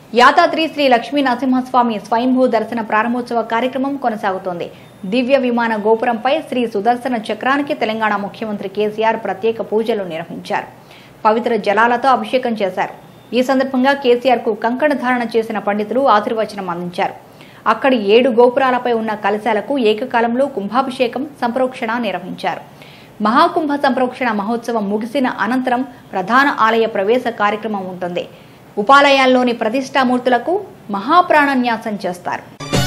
యాదాద్రి శ్రీ లక్ష్మీ నరసింహస్వామి స్వయంభూ దర్శన ప్రారంభోత్సవ కార్యక్రమం కొనసాగుతోంది దివ్య విమాన గోపురంపై శ్రీ సుదర్శన చక్రానికి తెలంగాణ ముఖ్యమంత్రి కేసీఆర్ ప్రత్యేక పూజలు నిర్వహించారు పవిత్ర జలాలతో అభిషేకం చేశారు ఈ సందర్భంగా కేసీఆర్ కు కంకణ ధారణ చేసిన పండితులు ఆశీర్వచనం అందించారు అక్కడి ఏడు గోపురాలపై ఉన్న కలశాలకు ఏకకాలంలో కుంభాభిషేకం సంప్రోక్షణ నిర్వహించారు మహాకుంభ సంప్రోక్షణ మహోత్సవం ముగిసిన అనంతరం ప్రధాన ఆలయ ప్రవేశ కార్యక్రమం ఉంటుంది ఉపాలయాల్లోని ప్రతిష్టామూర్తులకు మహాప్రాణన్యాసం చేస్తారు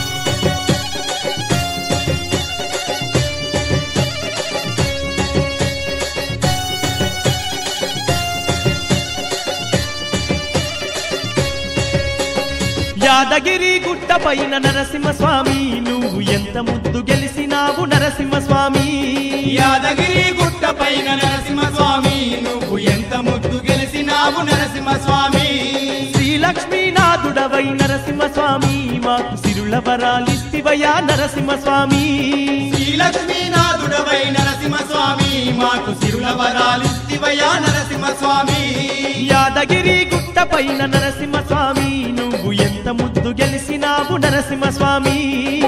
యాదగిరి గుట్ట పైన నరసింహస్వామి నువ్వు ఎంత ముద్దు గెలిసినావు నరసింహస్వామి యాదగిరి గుట్ట పైన నరసింహస్వామి నువ్వు ఎంత ముద్దు గెలిసినావు నరసింహస్వామి శ్రీలక్ష్మీనాథుడవై నరసింహస్వామి మాకు సిరుల వరాలిస్తివయా నరసింహస్వామి శ్రీలక్ష్మీనాథుడవై నరసింహస్వామి మాకు సిరుల వరాలిస్తివయా నరసింహస్వామి యాదగిరి గుట్ట పైన నరసింహస్వామి నువ్వు ఎంత ముద్దు గెలిసినావు నరసింహస్వామి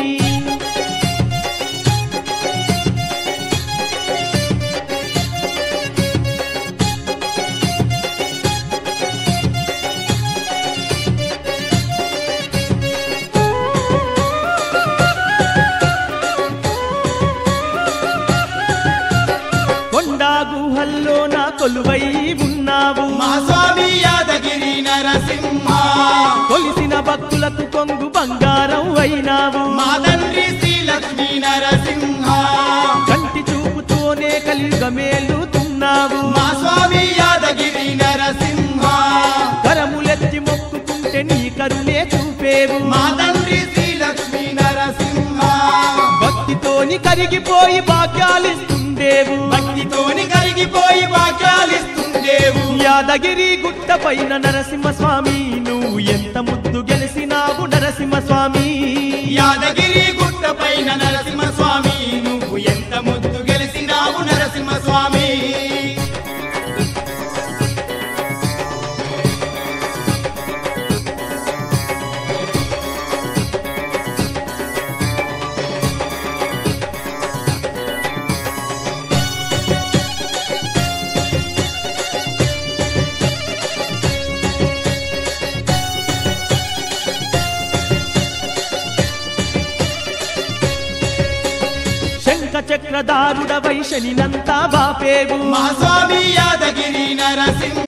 కొండా గుహల్లో నా కొలువై ఉన్నావు మా స్వామి యాదగిరి నరసింహ కొలిసిన భక్తులకు కొంగు బంగారం అయినావు మా తండ్రి శ్రీలక్ష్మీ నరసింహ కంటి చూపుతోనే కలియుగ మేలుతున్నావు మా స్వామి యాదగిరి నరసింహ కరములెత్తి మొక్కుకుంటే నీ కరుణే చూపేవు మా తండ్రి శ్రీలక్ష్మీ నరసింహ భక్తితోని కరిగిపోయి భాగ్యాలిస్తుండేవు భక్తితోని కరిగిపోయి వాక్యాలిస్తుండేవు యాదగిరి గుట్ట పైన నరసింహస్వామి నువ్వు ఎంత ముద్దు గెలిసినావు నరసింహస్వామి యాదగిరి గుట్ట పైన నరసింహస్వామి నువ్వు ఎంత ముద్దు గెలిసినావు నరసింహస్వామి శంఖ చక్రధారుడవై శనినంతా బాపేవు మా స్వామి యాదగిరి నరసింహ